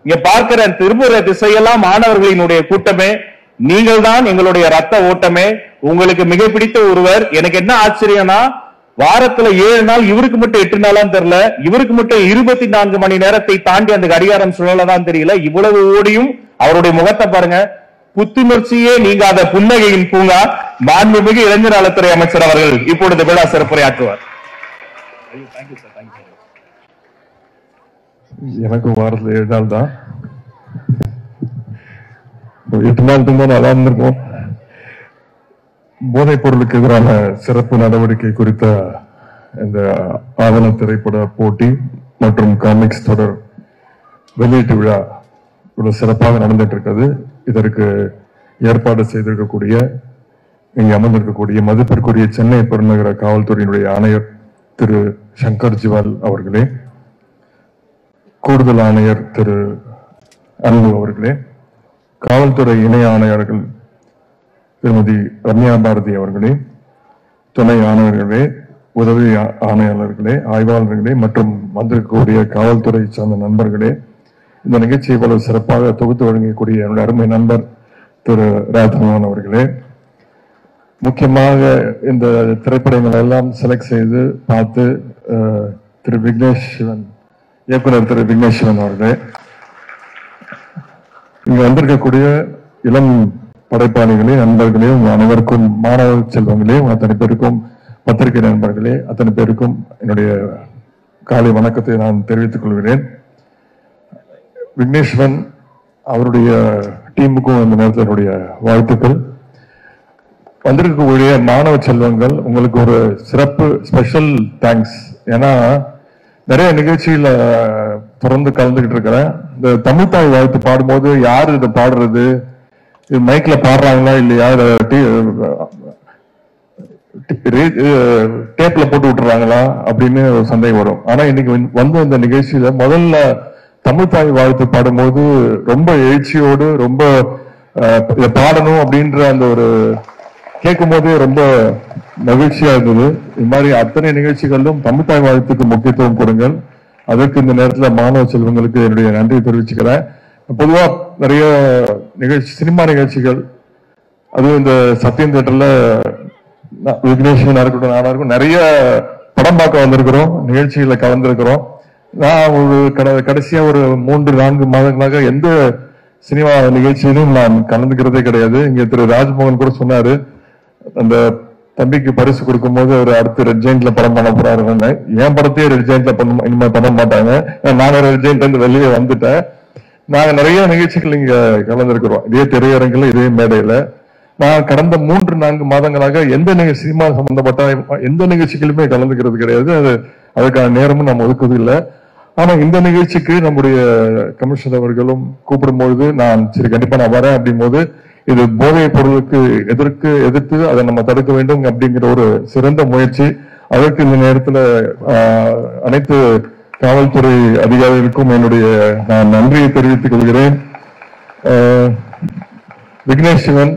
இங்க பார்க்கிற திரும்புற திசையெல்லாம் மாணவர்களினுடைய கூட்டமே நீங்கள் தான் எங்களுடைய ரத்த ஓட்டமே உங்களுக்கு மிக பிடித்த ஒருவர் எனக்கு என்ன ஆச்சரியம்னா வாரத்துல ஏழு நாள் இவருக்கு மட்டும் எட்டு நாளான்னு தெரியல இவருக்கு மட்டும் இருபத்தி நான்கு மணி நேரத்தை தாண்டி அந்த கடிகாரம் சுழலதான் தெரியல இவ்வளவு ஓடியும் அவருடைய முகத்தை பாருங்க புத்துணர்ச்சியே நீங்காத புன்னகையின் பூங்கா மாண்புமிகு இளைஞர் நலத்துறை அமைச்சர் அவர்கள் இப்பொழுது விழா சிறப்புரையாற்றுவார் எனக்கும் வாரத்துல ஏழு நாள் தான் ஒரு எட்டு நாள் இருந்தா நல்லா இருந்திருக்கும் போதைப் பொருளுக்கு எதிரான சிறப்பு நடவடிக்கை குறித்த இந்த ஆவண திரைப்பட போட்டி மற்றும் காமிக்ஸ் தொடர் வெளியீட்டு விழா இவ்வளவு சிறப்பாக நடந்துட்டு இருக்கிறது இதற்கு ஏற்பாடு செய்திருக்கக்கூடிய இங்கே அமர்ந்திருக்கக்கூடிய மதிப்பிற்குரிய சென்னை பெருநகர காவல்துறையினுடைய ஆணையர் திரு சங்கர் ஜிவால் அவர்களே கூடுதல் ஆணையர் திரு அன்பு அவர்களே காவல்துறை இணை ஆணையர்கள் திருமதி ரம்யா பாரதி அவர்களே துணை ஆணையர்களே உதவி ஆ- ஆணையாளர்களே ஆய்வாளர்களே மற்றும் வந்திருக்கக்கூடிய காவல்துறை சார்ந்த நண்பர்களே இந்த நிகழ்ச்சியை இவ்வளவு சிறப்பாக தொகுத்து வழங்கக்கூடிய என்னுடைய அருமை நண்பர் திரு ராஜ்மோகன் அவர்களே முக்கியமாக இந்த திரைப்படங்கள் எல்லாம் செலக்ட் செய்து பார்த்து அஹ், திரு விக்னேஷ் சிவன் இயக்குனர் திரு விக்னேஷ் சிவன் அவர்களே இங்க வந்திருக்கக்கூடிய இளம் படைப்பாளிகளே நண்பர்களே உங்க அனைவருக்கும் மாணவ செல்வங்களே உங்க அத்தனை பேருக்கும் பத்திரிகை நண்பர்களே அத்தனை பேருக்கும் என்னுடைய காலை வணக்கத்தை நான் தெரிவித்துக் கொள்கிறேன் விக்னேஸ்வரன் அவருடைய டீமுக்கும் இந்த நேரத்தில் என்னுடைய வாழ்த்துக்கள் வந்திருக்கக்கூடிய மாணவ செல்வங்கள் உங்களுக்கு ஒரு சிறப்பு ஸ்பெஷல் தேங்க்ஸ் ஏன்னா நிறைய நிகழ்ச்சியில தொடர்ந்து கலந்துகிட்டு இருக்கிறேன் இந்த தமிழ் தாய் வாழ்த்து பாடும்போது யாரு இதை பாடுறது இது மைக்ல பாடுறாங்களா இல்லையா இதை டேப்ல போட்டு விட்டுறாங்களா அப்படின்னு ஒரு சந்தேகம் வரும் ஆனா இன்னைக்கு வந்து- வந்த இந்த நிகழ்ச்சியில முதல்ல தமிழ் தாய் வாழ்த்து பாடும்போது ரொம்ப எழுச்சியோடு ரொம்ப அஹ், இதை பாடணும் அப்படின்ற அந்த ஒரு கேட்கும் போதே ரொம்ப மகிழ்ச்சியா இருந்தது இது மாதிரி அத்தனை நிகழ்ச்சிகளிலும் தமிழ் தாய் வாழ்த்துக்கு முக்கியத்துவம் கொடுங்கள் அதற்கு இந்த நேரத்துல மாணவ செல்வங்களுக்கு என்னுடைய நன்றியை தெரிவிச்சுக்கிறேன் பொதுவா நிறைய நிகழ்ச்சி சினிமா நிகழ்ச்சிகள் அதுவும் இந்த சத்யம் தேட்டர்ல நான் விக்னேஸ்வரனா இருக்கட்டும் நானா இருக்கட்டும் நிறைய படம் பார்க்க வந்திருக்கிறோம் நிகழ்ச்சிகளை கலந்திருக்கிறோம் நான் ஒரு கட- கடைசியா ஒரு மூன்று நான்கு மாதங்களாக எந்த சினிமா நிகழ்ச்சியிலும் நான் கலந்துக்கிறதே கிடையாது இங்க திரு ராஜ்மோகன் கூட சொன்னாரு அந்த தம்பிக்கு பரிசு கொடுக்கும்போது அவர் அடுத்து ரெட் ஜெயின்ட்ல படம் பண்ண போறாருன்னு என் படத்தையே ரெட் ஜெயின்ட்ல பண்ண இனிமே பண்ண மாட்டாங்க நானும் ரெட் ஜெயின்ட்ல இருந்து வெளியே வந்துட்டேன் நாங்க நிறைய நிகழ்ச்சிகள் இங்க கலந்திருக்கிறோம் இதே திரையரங்குல இதே மேடையில நான் கடந்த மூன்று நான்கு மாதங்களாக எந்த நிகழ்ச்சி சினிமா சம்பந்தப்பட்ட எந்த நிகழ்ச்சிகளுமே கலந்துக்கிறது கிடையாது அது அதுக்கான நேரமும் நம்ம ஒதுக்குவது இல்லை ஆனா இந்த நிகழ்ச்சிக்கு நம்முடைய கமிஷனர் அவர்களும் கூப்பிடும்பொழுது நான் சரி கண்டிப்பா நான் வரேன் அப்படிங்கும்போது இது போதைப் பொருளுக்கு எதிர்க்கு எதிர்த்து அதை நம்ம தடுக்க வேண்டும் அப்படிங்கிற ஒரு சிறந்த முயற்சி அதற்கு இந்த நேரத்துல ஆஹ், அனைத்து காவல்துறை அதிகாரிகளுக்கும் என்னுடைய நான் நன்றியை தெரிவித்துக் கொள்கிறேன் ஆஹ், விக்னேஷ் சிவன்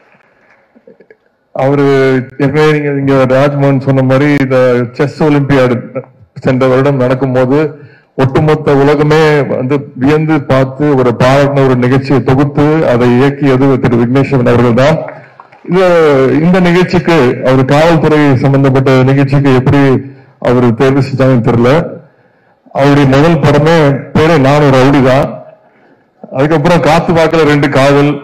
அவரு ஏற்கனவே நீங்க இங்க ராஜ்மோகன் சொன்ன மாதிரி இந்த செஸ் ஒலிம்பியாடு சென்ற வருடம் நடக்கும்போது ஒட்டுமொத்த உலகமே வந்து வியந்து பார்த்து ஒரு பாராட்டின ஒரு நிகழ்ச்சியை தொகுத்து அதை இயக்கியது திரு விக்னேஸ்வரன் அவர்கள் தான் இந்த இந்த நிகழ்ச்சிக்கு அவர் காவல்துறை சம்பந்தப்பட்ட நிகழ்ச்சிக்கு எப்படி அவர் தேர்வு செஞ்சாங்கன்னு தெரியல அவருடைய முதல் படமே பேரே நான் ஒரு ரவுடி தான் அதுக்கப்புறம் காத்து வாக்குல ரெண்டு காதல்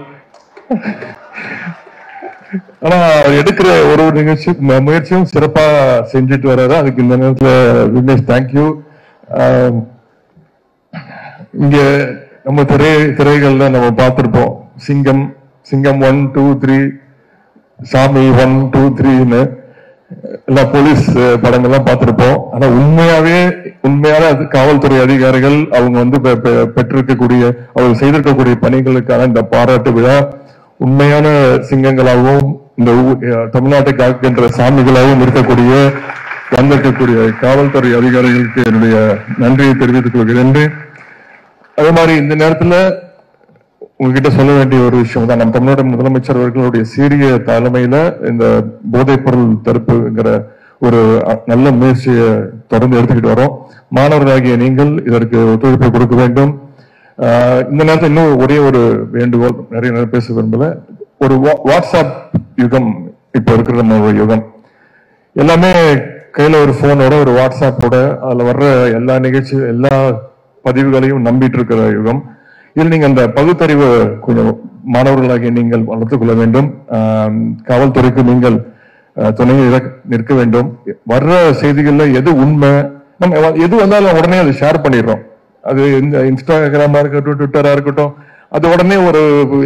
ஆனா அவர் எடுக்கிற ஒரு ஒரு நிகழ்ச்சி மு- முயற்சியும் சிறப்பா செஞ்சுட்டு வர்றாரு அதுக்கு இந்த நேரத்துல விக்னேஷ் தேங்க்யூ இங்க நம்ம திரை திரைகள்ல நம்ம பார்த்திருப்போம் Singam Singam one two three Saamy one two த்ரீன்னு எல்லா போலீஸ் அஹ், படங்கள்லாம் பார்த்திருப்போம் ஆனா உண்மையாவே உண்மையான அது காவல்துறை அதிகாரிகள் அவங்க வந்து பெ- பெ- பெற்றிருக்கக்கூடிய அவங்க செய்திருக்கக்கூடிய பணிகளுக்கான இந்த பாராட்டு விழா உண்மையான சிங்கங்களாகவும் இந்த ஊ- அஹ், தமிழ்நாட்டை காக்கின்ற சாமிகளாகவும் இருக்கக்கூடிய வந்திருக்கக்கூடிய காவல்துறை அதிகாரிகளுக்கு என்னுடைய நன்றியை தெரிவித்துக் கொள்கிறேன் அதே மாதிரி இந்த நேரத்துல உங்ககிட்ட சொல்ல வேண்டிய ஒரு விஷயம் தான் நம்ம தமிழ்நாடு முதலமைச்சர் அவர்களுடைய சீரிய தலைமையில இந்த போதைப் பொருள் தடுப்புங்கிற ஒரு அ- நல்ல முயற்சியை தொடர்ந்து எடுத்துக்கிட்டு வரோம் மாணவர்களாகிய நீங்கள் இதற்கு ஒத்துழைப்பு கொடுக்க வேண்டும் ஆஹ் இந்த நேரத்தில் இன்னும் ஒரே ஒரு வேண்டுகோள் நிறைய நேரம் பேச விரும்பல ஒரு வா- வாட்ஸ்அப் யுகம் இப்ப இருக்கிற நம்ம ஒரு யுகம் எல்லாமே கையில ஒரு போனோட ஒரு வாட்ஸ்அப்போட அதுல வர்ற எல்லா நிகழ்ச்சி எல்லா பதிவுகளையும் நம்பிட்டு இருக்கிற யுகம் இதில் நீங்க அந்த பகுத்தறிவு கொஞ்சம் மாணவர்களாகிய நீங்கள் வளர்த்துக் கொள்ள வேண்டும் ஆம், காவல்துறைக்கு நீங்கள் அஹ், துணை நிற்க- நிற்க வேண்டும் வர்ற செய்திகள்ல எது உண்மை நம்ம எவ- எது வந்தாலும் உடனே அதை ஷேர் பண்ணிடுறோம் அது இந்த இன்ஸ்டாகிராமா இருக்கட்டும் ட்விட்டரா இருக்கட்டும் அது உடனே ஒரு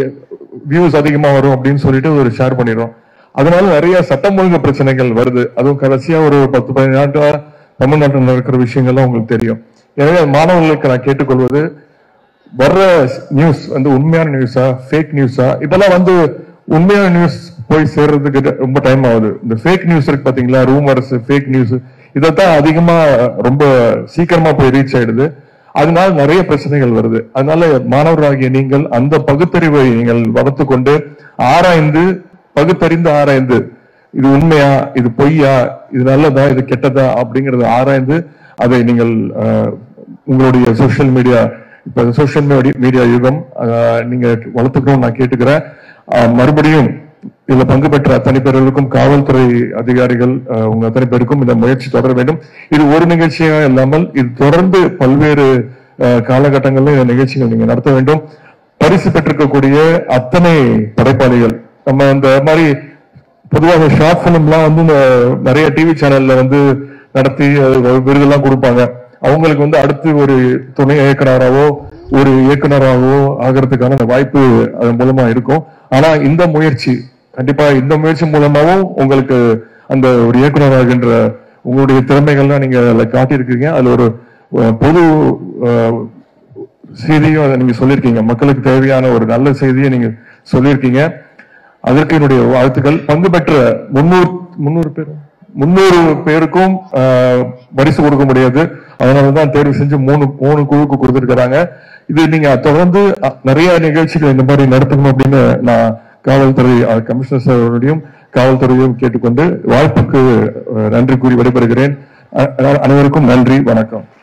வியூஸ் அதிகமா வரும் அப்படின்னு சொல்லிட்டு ஒரு ஷேர் பண்ணிடுறோம் அதனால நிறைய சட்டம் ஒழுங்கு பிரச்சனைகள் வருது அதுவும் கடைசியா ஒரு பத்து பதினஞ்சு நாட்டா தமிழ்நாட்டில் நடக்கிற விஷயங்கள்லாம் உங்களுக்கு தெரியும் எனவே மாணவர்களுக்கு நான் கேட்டுக்கொள்வது வர்ற நியூஸ் வந்து உண்மையான நியூஸா ஃபேக் நியூஸா இதெல்லாம் வந்து உண்மையான நியூஸ் போய் சேர்றதுக்கு ரொம்ப டைம் ஆகுது இந்த ஃபேக் நியூஸ் இருக்கு பாத்தீங்களா ரூமர்ஸ் ஃபேக் நியூஸ் இதைத்தான் அதிகமா ரொம்ப சீக்கிரமா போய் ரீச் ஆயிடுது அதனால நிறைய பிரச்சனைகள் வருது அதனால மாணவராகிய நீங்கள் அந்த பகுத்தறிவை நீங்கள் வளர்த்து கொண்டு ஆராய்ந்து பகுத்தறிந்து ஆராய்ந்து இது உண்மையா இது பொய்யா இது நல்லதா இது கெட்டதா அப்படிங்கறத ஆராய்ந்து அதை நீங்கள் அஹ், உங்களுடைய சோஷியல் மீடியா இப்ப சோஷியல் மீடியா யுகம் அஹ், நீங்க வளர்த்துக்கணும்னு நான் கேட்டுக்கிறேன் அஹ், மறுபடியும் இதுல பங்கு பெற்ற அத்தனை பேர்களுக்கும் காவல்துறை அதிகாரிகள் அஹ், உங்க அத்தனை பேருக்கும் இந்த முயற்சி தொடர வேண்டும் இது ஒரு நிகழ்ச்சியா இல்லாமல் இது தொடர்ந்து பல்வேறு அஹ், காலகட்டங்களில் இந்த நிகழ்ச்சிகள் நீங்க நடத்த வேண்டும் பரிசு பெற்றிருக்கக்கூடிய அத்தனை படைப்பாளிகள் நம்ம இந்த மாதிரி பொதுவாக ஷார்ட் பிலிம்லாம் வந்து இந்த நிறைய டிவி சேனல்ல வந்து நடத்தி அது விருதெல்லாம் கொடுப்பாங்க அவங்களுக்கு வந்து அடுத்து ஒரு துணை இயக்குனராகவோ ஒரு இயக்குனராகவோ ஆகிறதுக்கான அந்த வாய்ப்பு அதன் மூலமா இருக்கும் ஆனா இந்த முயற்சி கண்டிப்பா இந்த முயற்சி மூலமாவும் உங்களுக்கு அந்த ஒரு இயக்குனராகின்ற உங்களுடைய திறமைகள்லாம் நீங்க அதுல காட்டியிருக்கீங்க அதுல ஒரு அஹ், பொது அஹ், செய்தியும் அதை நீங்க சொல்லியிருக்கீங்க மக்களுக்கு தேவையான ஒரு நல்ல செய்தியை நீங்க சொல்லியிருக்கீங்க அதற்கு என்னுடைய வாழ்த்துக்கள் பங்கு பெற்ற முன்னூறு முன்னூறு பேர் முன்னூறு பேருக்கும் ஆஹ், பரிசு கொடுக்க முடியாது அதனாலதான் தேர்வு செஞ்சு மூணு மூணு குழுக்கு கொடுத்திருக்கிறாங்க இது நீங்க தொடர்ந்து அஹ், நிறைய நிகழ்ச்சிகள் இந்த மாதிரி நடத்தணும் அப்படின்னு நான் காவல்துறை அஹ், கமிஷனர் சார் அவர்களையும் காவல்துறையும் கேட்டுக்கொண்டு வாய்ப்புக்கு அஹ், நன்றி கூறி விடைபெறுகிறேன் அ- அனைவருக்கும் நன்றி வணக்கம்